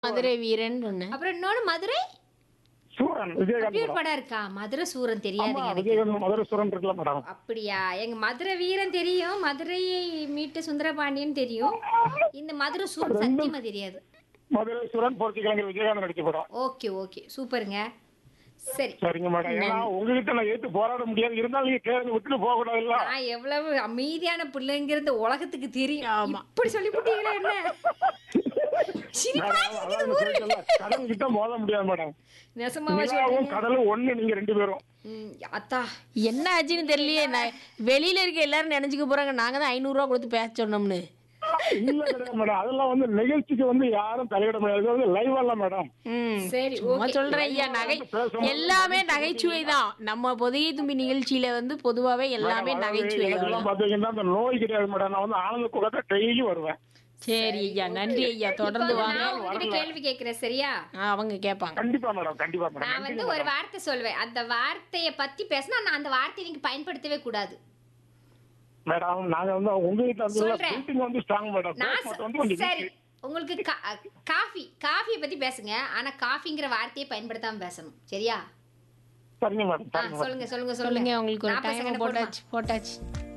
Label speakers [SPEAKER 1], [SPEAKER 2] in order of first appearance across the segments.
[SPEAKER 1] மதுரை வீரன் சொன்னேன்
[SPEAKER 2] அப்புறம் இன்னொன்னு மதுரை
[SPEAKER 3] சூரன்
[SPEAKER 2] அப்படி
[SPEAKER 3] விஜயகாந்த்
[SPEAKER 2] ஒரு படம் இருக்கா மதுரை சூரன்
[SPEAKER 3] ஆமா
[SPEAKER 2] தெரியாதுங்க எனக்கு
[SPEAKER 3] விஜயகாந்த் மதுரை சூரன் இருக்குல்ல மேடம்
[SPEAKER 2] அப்படியா எங்க மதுரை வீரன் தெரியும் மதுரையை மீட்டு சுந்தரபாண்டியன் தெரியும் இந்த மதுரை சூரன் சத்தியமா தெரியாது
[SPEAKER 3] மதுரை சூரன் போர்ச்சுகலங்கர் விஜயகாந்த் நடிச்ச படம்
[SPEAKER 2] ஓகே ஓகே சூப்பருங்க சரி
[SPEAKER 3] சரிங்க மேடம் ஏன்னா உங்ககிட்ட நான் ஏத்து போராட முடியாது இருந்தாலும் நீங்க கேள்வி விட்டுட்டு போக கூடாதுல்ல
[SPEAKER 2] நான் எவ்வளவு அமைதியான பிள்ளைங்கிறது உலகத்துக்கு தெரியும்
[SPEAKER 1] ஆமா.
[SPEAKER 2] இப்படி சொல்லி போட்டீங்களா என்ன சிரிப்பா
[SPEAKER 3] மேடம், அதான் சொல்லிட்டேன்ல, கடல் கிட்ட மோத முடியாது மேடம்
[SPEAKER 2] நெசமாவா
[SPEAKER 3] நிலாவும்
[SPEAKER 2] சொல்றீங்க
[SPEAKER 3] கடலும் ஒண்ணு நீங்க ரெண்டு பேரும்
[SPEAKER 2] ம், அத்தா
[SPEAKER 1] என்ன ஆச்சுன்னு தெரியலையே நான் வெளியில இருக்க எல்லாரும் நினைச்சுக்க போறாங்க நாங்க தான் ஐநூறுரூவா கொடுத்து பேச சொன்னோம்னு
[SPEAKER 3] இல்ல கிடையாது மேடம் அதெல்லாம் வந்து நிகழ்ச்சிக்கு வந்து யாரும் தலையிட முடியாது இது வந்து லைவ் அல்ல மேடம்
[SPEAKER 1] ம்
[SPEAKER 2] சரி
[SPEAKER 1] சும்மா
[SPEAKER 2] ஓகே
[SPEAKER 1] சொல்றேன் ஐயா நகை எல்லாமே நகைச்சுவை தான் நம்ம பொதிகை தும்பி நிகழ்ச்சியில வந்து பொதுவாவே எல்லாமே நகைச்சுவை தான்
[SPEAKER 3] எனக்கெல்லாம் பாத்தீங்கன்னா அந்த நோய் கிடையாது மேடம் நான் வந்து ஆனந்த குகத்தை டெய்லி வருவேன்
[SPEAKER 1] சரி ஐயா நன்றி ஐயா தொடர்ந்து
[SPEAKER 2] இப்போ
[SPEAKER 1] வாங்க
[SPEAKER 2] நான் உங்ககிட்ட கேள்வி கேட்கிறேன் சரியா
[SPEAKER 1] ஆ, அவங்க கேட்பாங்க
[SPEAKER 3] கண்டிப்பா மேடம் கண்டிப்பா
[SPEAKER 2] நான்
[SPEAKER 3] மேடம்
[SPEAKER 2] வந்து ஒரு வார்த்தை சொல்வேன் அந்த வார்த்தையை பத்தி பேசினா நான் அந்த வார்த்தையை நீங்க பயன்படுத்தவே கூடாது
[SPEAKER 3] மேடம் நாங்க வந்து உங்க வீட்டுல வந்து
[SPEAKER 2] சொல்றேன்.
[SPEAKER 3] மீட்டிங் வந்து ஸ்ட்ராங் மேடம்
[SPEAKER 2] நான்
[SPEAKER 3] பேஸ்மெண்ட் வந்து
[SPEAKER 2] சொ-
[SPEAKER 3] கொஞ்சம்
[SPEAKER 2] சரி
[SPEAKER 3] weak.
[SPEAKER 2] உங்களுக்கு கா- காஃபி காஃபியை பத்தி பேசுங்க ஆனா காஃபிங்கிற வார்த்தையை பயன்படுத்தாம பேசணும் சரியா
[SPEAKER 3] சரிங்க மேடம்
[SPEAKER 2] ஆ,
[SPEAKER 3] சரிங்க மேடம்
[SPEAKER 2] சொல்லுங்க சொல்லுங்க
[SPEAKER 1] சொல்லுங்க
[SPEAKER 2] சொல்லுங்க
[SPEAKER 1] உங்களுக்கு ஒரு
[SPEAKER 2] 40
[SPEAKER 1] டைம்
[SPEAKER 2] second போடுமா?
[SPEAKER 1] போட்டாச்சு போட்டாச்சு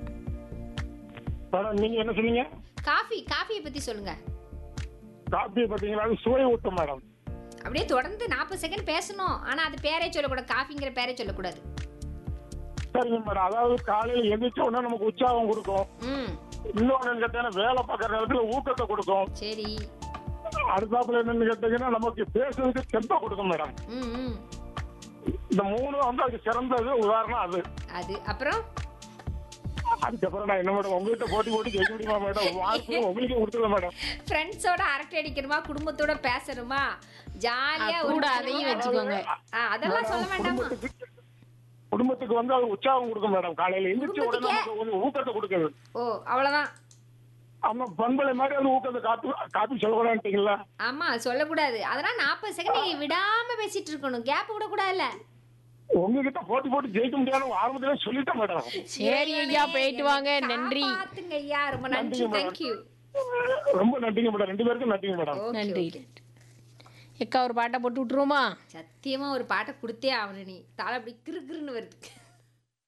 [SPEAKER 3] மேடம் நீங்க என்ன சொன்னீங்க
[SPEAKER 2] காஃபி காஃபியை பத்தி சொல்லுங்க
[SPEAKER 3] காப்பியை பாத்தீங்களா அது சுவை ஊட்டும் மேடம்
[SPEAKER 2] அப்படியே தொடர்ந்து நாற்பது செகண்ட் பேசணும் ஆனா அது பேரே சொல்லக்கூடாது காஃபிங்கிற பேரே சொல்லக்கூடாது
[SPEAKER 3] சரிங்க மேடம் அதாவது காலையில எந்திரிச்ச உடனே நமக்கு உற்சாகம் கொடுக்கும்
[SPEAKER 2] ம்
[SPEAKER 3] இன்னொன்னு கேட்டீங்கன்னா வேலை பார்க்குற நேரத்துல ஊக்கத்தை கொடுக்கும்
[SPEAKER 2] சரி
[SPEAKER 3] அடுத்தாப்புல என்னன்னு கேட்டீங்கன்னா நமக்கு பேசுறதுக்கு தெம்ப கொடுக்கும் மேடம்
[SPEAKER 2] ம் ம்
[SPEAKER 3] இந்த மூணு வந்து அதுக்கு சிறந்தது உதாரணம் அது
[SPEAKER 2] அது அப்புறம்
[SPEAKER 3] அதுக்கப்புறம் நான் என்ன மேடம் உங்ககிட்ட போட்டி போட்டு ஜெயிக்க முடியுமா மேடம் வாய்ப்பு உங்களுக்கே கொடுத்துருவேன் மேடம்
[SPEAKER 2] ஃப்ரெண்ட்ஸோட அரட்டை அடிக்கணுமா குடும்பத்தோட பேசணுமா ஜாலியா
[SPEAKER 1] ஆ, கூட அதையும் வச்சுக்கோங்க.
[SPEAKER 2] ஆ, அதெல்லாம் சொல்ல வேண்டாமா
[SPEAKER 3] குடும்பத்துக்கு குடும்பத்துக்கு வந்து அது உற்சாகம் கொடுக்கும் மேடம் காலையில எந்திரிச்ச உடனே நமக்கு வந்து ஊக்கத்தை கொடுக்குது
[SPEAKER 2] ஓ அவ்வளவுதான்
[SPEAKER 3] ஆமா பண்பலை மாதிரி அது ஊக்கத்தை காப்பி காப்பி சொல்லக்கூடாதுட்டீங்களா
[SPEAKER 2] ஆமா சொல்லக்கூடாது அதெல்லாம் நாற்பது செகண்ட் விடாம பேசிட்டு இருக்கணும் கேப் விடக்கூடாதுல்ல
[SPEAKER 3] உங்ககிட்ட போட்டி போட்டு ஜெயிக்க முடியாதுன்னு ஆரம்பத்திலே சொல்லிட்டேன் மேடம்
[SPEAKER 1] சரி ஐயா போயிட்டு வாங்க நன்றி
[SPEAKER 2] பாத்துங்க ஐயா ரொம்ப நன்றி
[SPEAKER 3] நன்றிங்க மேடம்.
[SPEAKER 2] தேங்க்யூ
[SPEAKER 3] ரொம்ப நன்றிங்க மேடம் ரெண்டு பேருக்கும் நன்றிங்க மேடம்
[SPEAKER 1] நன்றி எக்கா ஒரு பாட்டை போட்டு விட்டுருவோமா
[SPEAKER 2] சத்தியமா ஒரு பாட்டை கொடுத்தே ஆகணும் நீ தலை அப்படி கிறு கிறுன்னு வருது